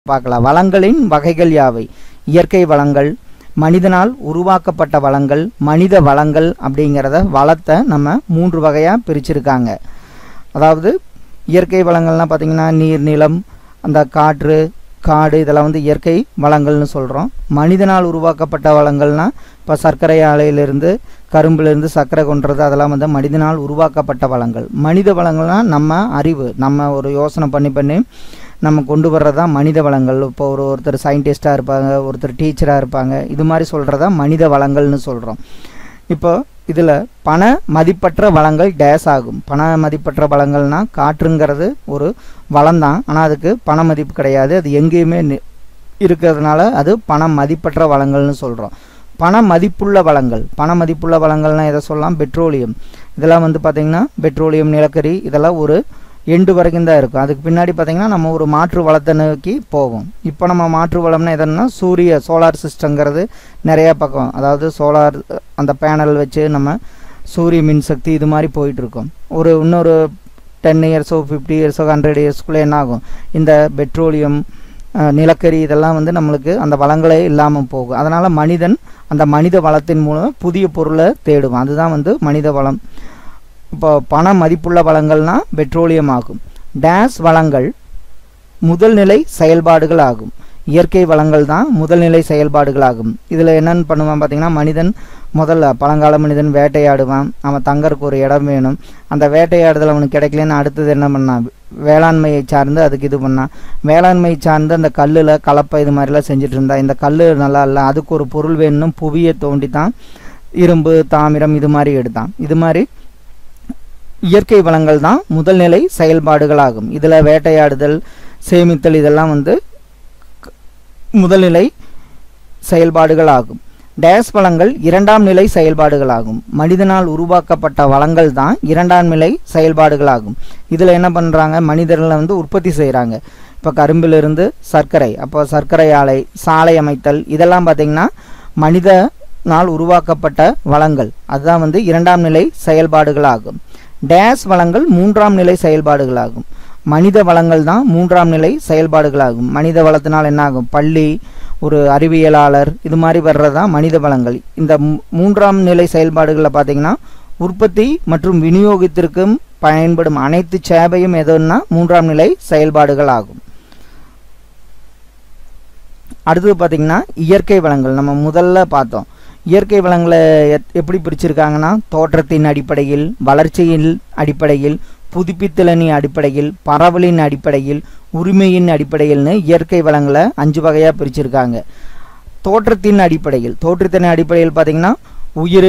பார்க்கலாம் வளங்களின் வகைகள் யாவை இயற்கை வளங்கள் மனிதனால் உருவாக்கப்பட்ட வளங்கள் மனித வளங்கள் அப்படிங்கிறத வளத்தை நம்ம மூன்று வகையாக பிரிச்சிருக்காங்க அதாவது இயற்கை வளங்கள்லாம் பார்த்திங்கன்னா நீர் நிலம் அந்த காற்று காடு இதெல்லாம் வந்து இயற்கை வளங்கள்னு சொல்கிறோம் மனிதனால் உருவாக்கப்பட்ட வளங்கள்னால் இப்போ சர்க்கரை ஆலையிலிருந்து கரும்புலேருந்து சர்க்கரை கொண்டுறது அதெல்லாம் வந்து மனிதனால் உருவாக்கப்பட்ட வளங்கள் மனித வளங்கள்னால் நம்ம அறிவு நம்ம ஒரு யோசனை பண்ணி பண்ணி நம்ம கொண்டு வர்றது தான் மனித வளங்கள் இப்போ ஒரு ஒருத்தர் சயின்டிஸ்ட்டாக இருப்பாங்க ஒருத்தர் டீச்சராக இருப்பாங்க இது மாதிரி சொல்கிறதா மனித வளங்கள்னு சொல்கிறோம் இப்போ இதில் பண மதிப்பற்ற வளங்கள் டேஸ் ஆகும் பண மதிப்பற்ற வளங்கள்னால் காற்றுங்கிறது ஒரு வளம் தான் ஆனால் அதுக்கு பண மதிப்பு கிடையாது அது எங்கேயுமே நி- இருக்கிறதுனால அது பண மதிப்பற்ற வளங்கள்னு சொல்கிறோம் பண மதிப்புள்ள வளங்கள் பண மதிப்புள்ள வளங்கள்னால் எதை சொல்லலாம் பெட்ரோலியம் இதெல்லாம் வந்து பார்த்திங்கன்னா பெட்ரோலியம் நிலக்கரி இதெல்லாம் ஒரு எண்டு வரைக்கும் தான் இருக்கும் அதுக்கு பின்னாடி பார்த்திங்கன்னா நம்ம ஒரு மாற்று வளத்தை நோக்கி போவோம் இப்போ நம்ம மாற்று வளம்னா எதுன்னா சூரிய சோலார் சிஸ்டங்கிறது நிறைய பக்கம் அதாவது சோலார் அந்த பேனல் வச்சு நம்ம சூரிய மின்சக்தி இது மாதிரி போயிட்டு இருக்கோம் ஒரு இன்னொரு டென் இயர்ஸோ ஃபிஃப்டி இயர்ஸோ ஹண்ட்ரட் இயர்ஸ்க்குள்ளே என்ன ஆகும் இந்த பெட்ரோலியம் அஹ், நிலக்கரி இதெல்லாம் வந்து நம்மளுக்கு அந்த வளங்களே இல்லாமல் போகும் அதனால் மனிதன் அந்த மனித வளத்தின் மூலம் புதிய பொருளை தேடுவான் அதுதான் வந்து மனித வளம் இப்போ பண மதிப்புள்ள வளங்கள்னா பெட்ரோலியம் ஆகும் டேஸ் வளங்கள் முதல்நிலை செயல்பாடுகள் ஆகும் இயற்கை வளங்கள் தான் முதல்நிலை செயல்பாடுகள் ஆகும் இதில் என்னென்னு பண்ணுவான் பார்த்தீங்கன்னா மனிதன் முதல்ல பழங்கால மனிதன் வேட்டையாடுவான் அவன் தங்கறதுக்கு ஒரு இடம் வேணும் அந்த வேட்டையாடுதல் அவனுக்கு கிடைக்கலன்னு அடுத்தது என்ன பண்ணான் வேளாண்மையை சார்ந்து அதுக்கு இது பண்ணான் வேளாண்மை சார்ந்து அந்த கல்லில் கலப்பை இது மாதிரிலாம் செஞ்சுட்டு இருந்தா இந்த கல் நல்லா இல்லை அதுக்கு ஒரு பொருள் வேணும் புவியை தோண்டி தான் இரும்பு தாமிரம் இது மாதிரி எடுத்தான் இது மாதிரி இயற்கை வளங்கள் தான் முதல்நிலை செயல்பாடுகளாகும் இதில் வேட்டையாடுதல் சேமித்தல் இதெல்லாம் வந்து க- முதல்நிலை செயல்பாடுகளாகும் டேஸ் வளங்கள் இரண்டாம் நிலை செயல்பாடுகளாகும் மனிதனால் உருவாக்கப்பட்ட வளங்கள் தான் இரண்டாம் நிலை செயல்பாடுகளாகும் இதில் என்ன பண்ணுறாங்க மனிதர்களை வந்து உற்பத்தி செய்கிறாங்க இப்போ கரும்பிலிருந்து சர்க்கரை அப்போ சர்க்கரை ஆலை சாலை அமைத்தல் இதெல்லாம் பார்த்திங்கன்னா மனிதனால் உருவாக்கப்பட்ட வளங்கள் அதுதான் வந்து இரண்டாம் நிலை செயல்பாடுகளாகும் டேஸ் வளங்கள் மூன்றாம் நிலை செயல்பாடுகளாகும் மனித வளங்கள் தான் மூன்றாம் நிலை செயல்பாடுகளாகும் மனித வளத்தினால் என்ன ஆகும் பள்ளி ஒரு அறிவியலாளர் இது மாதிரி வர்றது தான் மனித வளங்கள் இந்த மூ- மூன்றாம் நிலை செயல்பாடுகளில் பார்த்தீங்கன்னா உற்பத்தி மற்றும் விநியோகத்திற்கும் பயன்படும் அனைத்து சேவையும் எதுன்னா மூன்றாம் நிலை செயல்பாடுகள் ஆகும் அடுத்தது பார்த்தீங்கன்னா இயற்கை வளங்கள் நம்ம முதல்ல பார்த்தோம் இயற்கை வளங்களை எத்- எப்படி பிரிச்சிருக்காங்கன்னா தோற்றத்தின் அடிப்படையில் வளர்ச்சியின் அடிப்படையில் புதுப்பித்தலின் அடிப்படையில் பரவலின் அடிப்படையில் உரிமையின் அடிப்படையில்னு இயற்கை வளங்களை அஞ்சு வகையாக பிரிச்சிருக்காங்க தோற்றத்தின் அடிப்படையில் தோற்றத்தின் அடிப்படையில் பார்த்தீங்கன்னா உயிர்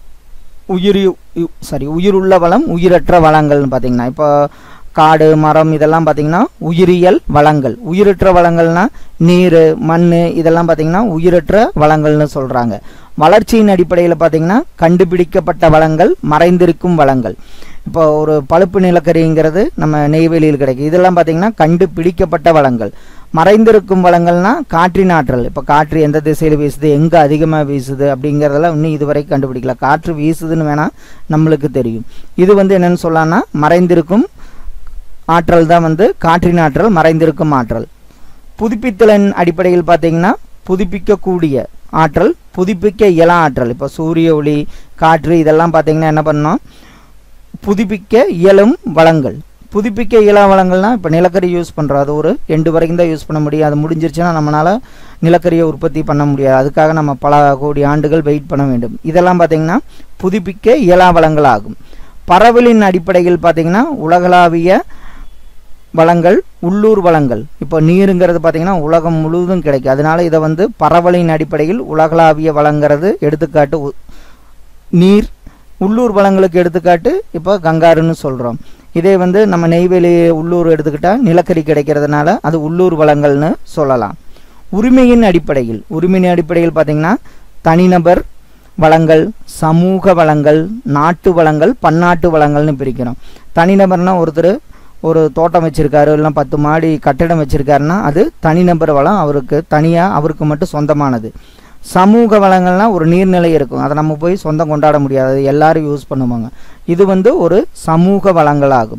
உயிர் சாரி உயிருள்ள வளம் உயிரற்ற வளங்கள்னு பார்த்தீங்கன்னா இப்போ காடு மரம் இதெல்லாம் பார்த்தீங்கன்னா உயிரியல் வளங்கள் உயிரற்ற வளங்கள்னா நீர் மண் இதெல்லாம் பார்த்தீங்கன்னா உயிரற்ற வளங்கள்னு சொல்கிறாங்க வளர்ச்சியின் அடிப்படையில் பார்த்தீங்கன்னா கண்டுபிடிக்கப்பட்ட வளங்கள் மறைந்திருக்கும் வளங்கள் இப்போ ஒரு பழுப்பு நிலக்கரிங்கிறது நம்ம நெய்வேலியில் கிடைக்கும் இதெல்லாம் பார்த்தீங்கன்னா கண்டுபிடிக்கப்பட்ட வளங்கள் மறைந்திருக்கும் வளங்கள்னா காற்றின் ஆற்றல் இப்போ காற்று எந்த திசையில் வீசுது எங்கே அதிகமாக வீசுது அப்படிங்கிறதெல்லாம் இன்னும் இதுவரைக்கும் கண்டுபிடிக்கல காற்று வீசுதுன்னு வேணால் நம்மளுக்கு தெரியும் இது வந்து என்னன்னு சொல்லலாம்னா மறைந்திருக்கும் ஆற்றல் தான் வந்து காற்றின் ஆற்றல் மறைந்திருக்கும் ஆற்றல் புதுப்பித்தலின் அடிப்படையில் பார்த்தீங்கன்னா புதுப்பிக்கக்கூடிய ஆற்றல் புதுப்பிக்க இயலா ஆற்றல் இப்போ சூரிய ஒளி காற்று இதெல்லாம் பார்த்தீங்கன்னா என்ன பண்ணோம் புதுப்பிக்க இயலும் வளங்கள் புதுப்பிக்க இயலா வளங்கள்னா இப்போ நிலக்கரி யூஸ் பண்ணுறோம் அது ஒரு எண்டு வரைக்கும் தான் யூஸ் பண்ண முடியும் அது முடிஞ்சிருச்சுன்னா நம்மளால் நிலக்கரியை உற்பத்தி பண்ண முடியாது அதுக்காக நம்ம பல கோடி ஆண்டுகள் வெயிட் பண்ண வேண்டும் இதெல்லாம் பார்த்தீங்கன்னா புதுப்பிக்க இயலா வளங்கள் ஆகும் பரவலின் அடிப்படையில் பார்த்தீங்கன்னா உலகளாவிய வளங்கள் உள்ளூர் வளங்கள் இப்போ நீருங்கிறது பார்த்தீங்கன்னா உலகம் முழுவதும் கிடைக்கும் அதனால இதை வந்து பரவலின் அடிப்படையில் உலகளாவிய வளங்கிறது எடுத்துக்காட்டு உ- நீர் உள்ளூர் வளங்களுக்கு எடுத்துக்காட்டு இப்போ கங்காருன்னு சொல்கிறோம் இதே வந்து நம்ம நெய்வேலி உள்ளூர் எடுத்துக்கிட்டால் நிலக்கரி கிடைக்கிறதுனால அது உள்ளூர் வளங்கள்னு சொல்லலாம் உரிமையின் அடிப்படையில் உரிமையின் அடிப்படையில் பார்த்தீங்கன்னா தனிநபர் வளங்கள் சமூக வளங்கள் நாட்டு வளங்கள் பன்னாட்டு வளங்கள்னு பிரிக்கிறோம் தனிநபர்னா ஒருத்தர் ஒரு தோட்டம் வச்சிருக்காரு இல்லைன்னா பத்து மாடி கட்டிடம் வச்சிருக்காருன்னா அது தனிநபர் வளம் அவருக்கு தனியாக அவருக்கு மட்டும் சொந்தமானது சமூக வளங்கள்னா ஒரு நீர்நிலை இருக்கும் அதை நம்ம போய் சொந்தம் கொண்டாட முடியாது அது எல்லாரும் யூஸ் பண்ணுவாங்க இது வந்து ஒரு சமூக வளங்களாகும்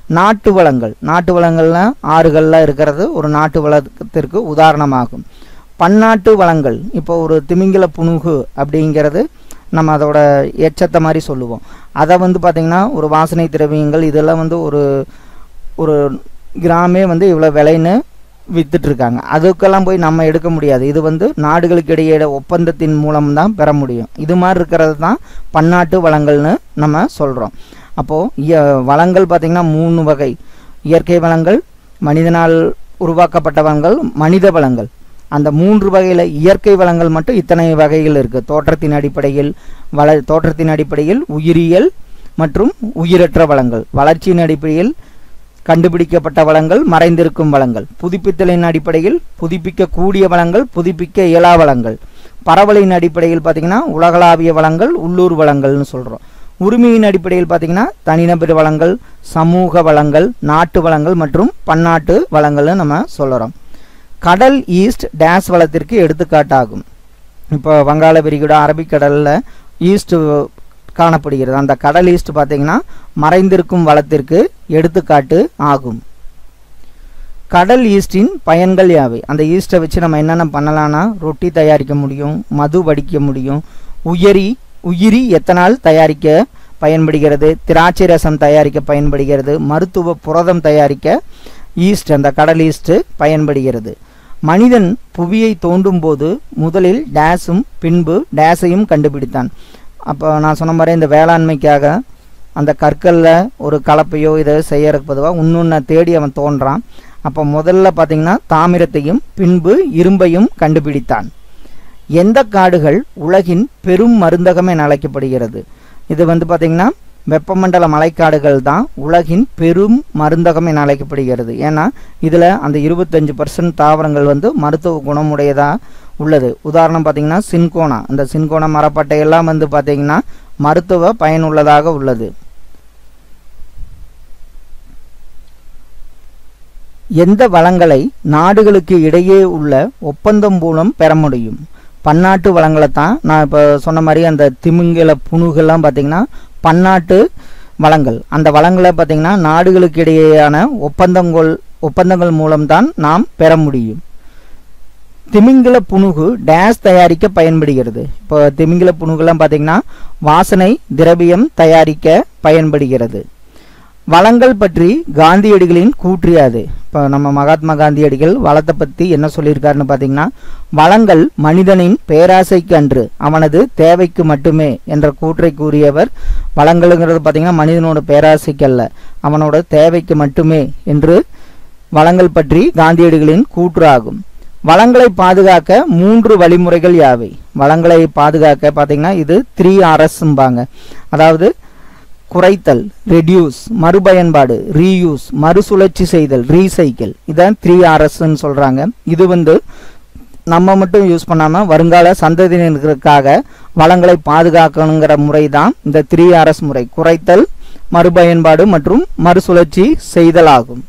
நாட்டு வளங்கள் நாட்டு வளங்கள்னா ஆறுகள்லாம் இருக்கிறது ஒரு நாட்டு வளத்திற்கு உதாரணமாகும் பன்னாட்டு வளங்கள் இப்போ ஒரு திமிங்கில புணுகு அப்படிங்கிறது நம்ம அதோட எச்சத்தை மாதிரி சொல்லுவோம் அதை வந்து பார்த்திங்கன்னா ஒரு வாசனை திரவியங்கள் இதெல்லாம் வந்து ஒரு ஒரு கிராமே வந்து இவ்வளோ விலைன்னு வித்துட்ருக்காங்க அதுக்கெல்லாம் போய் நம்ம எடுக்க முடியாது இது வந்து நாடுகளுக்கு இடையே ஒப்பந்தத்தின் மூலம்தான் பெற முடியும் இது மாதிரி இருக்கிறது தான் பன்னாட்டு வளங்கள்னு நம்ம சொல்கிறோம் அப்போது வளங்கள் பார்த்திங்கன்னா மூணு வகை இயற்கை வளங்கள் மனிதனால் உருவாக்கப்பட்ட வளங்கள் மனித வளங்கள் அந்த மூன்று வகையில் இயற்கை வளங்கள் மட்டும் இத்தனை வகைகள் இருக்குது தோற்றத்தின் அடிப்படையில் வள தோற்றத்தின் அடிப்படையில் உயிரியல் மற்றும் உயிரற்ற வளங்கள் வளர்ச்சியின் அடிப்படையில் கண்டுபிடிக்கப்பட்ட வளங்கள் மறைந்திருக்கும் வளங்கள் புதுப்பித்தலின் அடிப்படையில் புதுப்பிக்கக்கூடிய வளங்கள் புதுப்பிக்க இயலா வளங்கள் பரவலின் அடிப்படையில் பார்த்திங்கன்னா உலகளாவிய வளங்கள் உள்ளூர் வளங்கள்னு சொல்கிறோம் உரிமையின் அடிப்படையில் பார்த்திங்கன்னா தனிநபர் வளங்கள் சமூக வளங்கள் நாட்டு வளங்கள் மற்றும் பன்னாட்டு வளங்கள்னு நம்ம சொல்கிறோம் கடல் ஈஸ்ட் டேஸ் வளத்திற்கு எடுத்துக்காட்டாகும் இப்போ வங்காள விரிகுடா அரபிக்கடலில் ஈஸ்ட் காணப்படுகிறது அந்த கடல் ஈஸ்ட் பார்த்தீங்கன்னா மறைந்திருக்கும் வளத்திற்கு எடுத்துக்காட்டு ஆகும் கடல் ஈஸ்டின் பயன்கள் யாவை அந்த ஈஸ்ட்டை வச்சு நம்ம என்னென்ன பண்ணலாம்னா ரொட்டி தயாரிக்க முடியும் மது வடிக்க முடியும் உயரி உயிரி எத்தனால் தயாரிக்க பயன்படுகிறது திராட்சை ரசம் தயாரிக்க பயன்படுகிறது மருத்துவ புரதம் தயாரிக்க ஈஸ்ட் அந்த கடல் ஈஸ்ட் பயன்படுகிறது மனிதன் புவியை தோண்டும் போது முதலில் டேஸும் பின்பு டேஸையும் கண்டுபிடித்தான் அப்போ நான் சொன்ன மாதிரி இந்த வேளாண்மைக்காக அந்த கற்களில் ஒரு கலப்பையோ இதை செய்யறதுக்கு பொதுவாக இன்னொன்று தேடி அவன் தோன்றான் அப்போ முதல்ல பார்த்திங்கன்னா தாமிரத்தையும் பின்பு இரும்பையும் கண்டுபிடித்தான் எந்த காடுகள் உலகின் பெரும் மருந்தகம் என அழைக்கப்படுகிறது இது வந்து பார்த்திங்கன்னா வெப்பமண்டல மலைக்காடுகள் தான் உலகின் பெரும் மருந்தகம் என அழைக்கப்படுகிறது ஏன்னா இதில் அந்த இருபத்தஞ்சு பர்சன்ட் தாவரங்கள் வந்து மருத்துவ குணமுடையதாக உள்ளது உதாரணம் பார்த்திங்கன்னா சின்கோனா அந்த சின்கோனா மரப்பட்டையெல்லாம் வந்து பார்த்திங்கன்னா மருத்துவ பயனுள்ளதாக உள்ளது எந்த வளங்களை நாடுகளுக்கு இடையே உள்ள ஒப்பந்தம் மூலம் பெற முடியும் பன்னாட்டு வளங்களை தான் நான் இப்போ சொன்ன மாதிரி அந்த திமிங்கல புணுகெல்லாம் பார்த்திங்கன்னா பன்னாட்டு வளங்கள் அந்த வளங்களை பார்த்திங்கன்னா நாடுகளுக்கு இடையேயான ஒப்பந்தங்கள் ஒப்பந்தங்கள் மூலம்தான் நாம் பெற முடியும் திமிங்கில புணுகு டேஸ் தயாரிக்க பயன்படுகிறது இப்போ திமிங்கில புணுகுலாம் பார்த்திங்கன்னா வாசனை திரவியம் தயாரிக்க பயன்படுகிறது வளங்கள் பற்றி காந்தியடிகளின் கூற்றியாது இப்போ நம்ம மகாத்மா காந்தியடிகள் வளத்தை பற்றி என்ன சொல்லியிருக்காருன்னு பார்த்தீங்கன்னா வளங்கள் மனிதனின் பேராசைக்கு அன்று அவனது தேவைக்கு மட்டுமே என்ற கூற்றை கூறியவர் வளங்கள்ங்கிறது பார்த்தீங்கன்னா மனிதனோட பேராசைக்கு அல்ல அவனோட தேவைக்கு மட்டுமே என்று வளங்கள் பற்றி காந்தியடிகளின் கூற்று ஆகும் வளங்களை பாதுகாக்க மூன்று வழிமுறைகள் யாவை வளங்களை பாதுகாக்க பார்த்தீங்கன்னா இது த்ரீ ஆர்எஸ்ம்பாங்க அதாவது குறைத்தல் ரெடியூஸ் மறுபயன்பாடு ரீயூஸ் மறுசுழற்சி செய்தல் ரீசைக்கிள் இதான் த்ரீ ஆர்எஸ்ன்னு சொல்கிறாங்க இது வந்து நம்ம மட்டும் யூஸ் பண்ணாமல் வருங்கால சந்ததியினருக்காக வளங்களை பாதுகாக்கணுங்கிற முறை தான் இந்த த்ரீ ஆர்எஸ் முறை குறைத்தல் மறுபயன்பாடு மற்றும் மறுசுழற்சி செய்தல் ஆகும்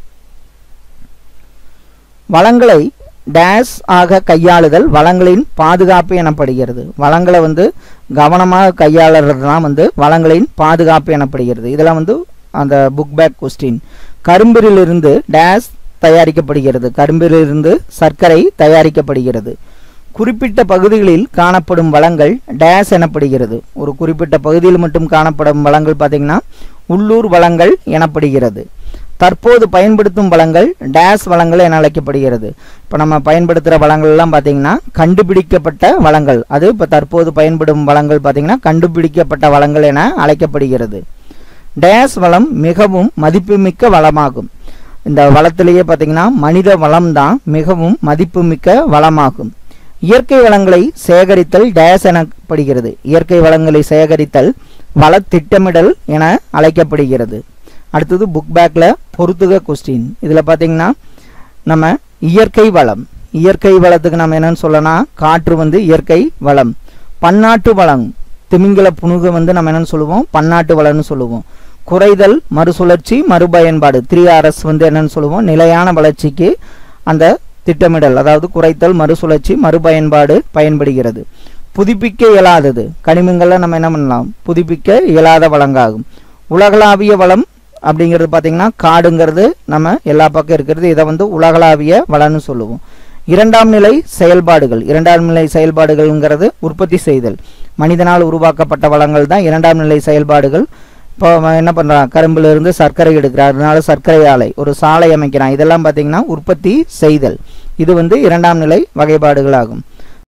வளங்களை டேஸ் ஆக கையாளுதல் வளங்களின் பாதுகாப்பு எனப்படுகிறது வளங்களை வந்து கவனமாக கையாளுறது தான் வந்து வளங்களின் பாதுகாப்பு எனப்படுகிறது இதெல்லாம் வந்து அந்த புக் பேக் கொஸ்டின் கரும்பிலிருந்து டேஸ் தயாரிக்கப்படுகிறது கரும்பிலிருந்து சர்க்கரை தயாரிக்கப்படுகிறது குறிப்பிட்ட பகுதிகளில் காணப்படும் வளங்கள் டேஸ் எனப்படுகிறது ஒரு குறிப்பிட்ட பகுதியில் மட்டும் காணப்படும் வளங்கள் பார்த்திங்கன்னா உள்ளூர் வளங்கள் எனப்படுகிறது தற்போது பயன்படுத்தும் வளங்கள் டேஸ் வளங்கள் என அழைக்கப்படுகிறது இப்போ நம்ம பயன்படுத்துகிற வளங்கள்லாம் பார்த்தீங்கன்னா கண்டுபிடிக்கப்பட்ட வளங்கள் அது இப்போ தற்போது பயன்படும் வளங்கள் பார்த்தீங்கன்னா கண்டுபிடிக்கப்பட்ட வளங்கள் என அழைக்கப்படுகிறது டேஸ் வளம் மிகவும் மதிப்புமிக்க வளமாகும் இந்த வளத்திலேயே பார்த்தீங்கன்னா மனித வளம் தான் மிகவும் மதிப்புமிக்க வளமாகும் இயற்கை வளங்களை சேகரித்தல் டேஸ் எனப்படுகிறது இயற்கை வளங்களை சேகரித்தல் வள திட்டமிடல் என அழைக்கப்படுகிறது அடுத்தது புக் பேக்கில் பொறுத்துக கொஸ்டின் இதில் பார்த்தீங்கன்னா நம்ம இயற்கை வளம் இயற்கை வளத்துக்கு நம்ம என்னன்னு சொல்லலாம் காற்று வந்து இயற்கை வளம் பன்னாட்டு வளம் திமிங்கல புணுகு வந்து நம்ம என்னன்னு சொல்லுவோம் பன்னாட்டு வளம்னு சொல்லுவோம் குறைதல் மறுசுழற்சி மறுபயன்பாடு த்ரீ ஆர்எஸ் வந்து என்னன்னு சொல்லுவோம் நிலையான வளர்ச்சிக்கு அந்த திட்டமிடல் அதாவது குறைத்தல் மறுசுழற்சி மறுபயன்பாடு பயன்படுகிறது புதுப்பிக்க இயலாதது கனிமங்கள்ல நம்ம என்ன பண்ணலாம் புதுப்பிக்க இயலாத வளங்காகும் உலகளாவிய வளம் அப்படிங்கிறது பார்த்தீங்கன்னா காடுங்கிறது நம்ம எல்லா பக்கம் இருக்கிறது இதை வந்து உலகளாவிய வளம்னு சொல்லுவோம் இரண்டாம் நிலை செயல்பாடுகள் இரண்டாம் நிலை செயல்பாடுகள்ங்கிறது உற்பத்தி செய்தல் மனிதனால் உருவாக்கப்பட்ட வளங்கள் தான் இரண்டாம் நிலை செயல்பாடுகள் இப்போ அவன் என்ன பண்ணுறான் கரும்புல இருந்து சர்க்கரை எடுக்கிறான் அதனால சர்க்கரை ஆலை ஒரு சாலை அமைக்கிறான் இதெல்லாம் பார்த்தீங்கன்னா உற்பத்தி செய்தல் இது வந்து இரண்டாம் நிலை வகைப்பாடுகள் ஆகும்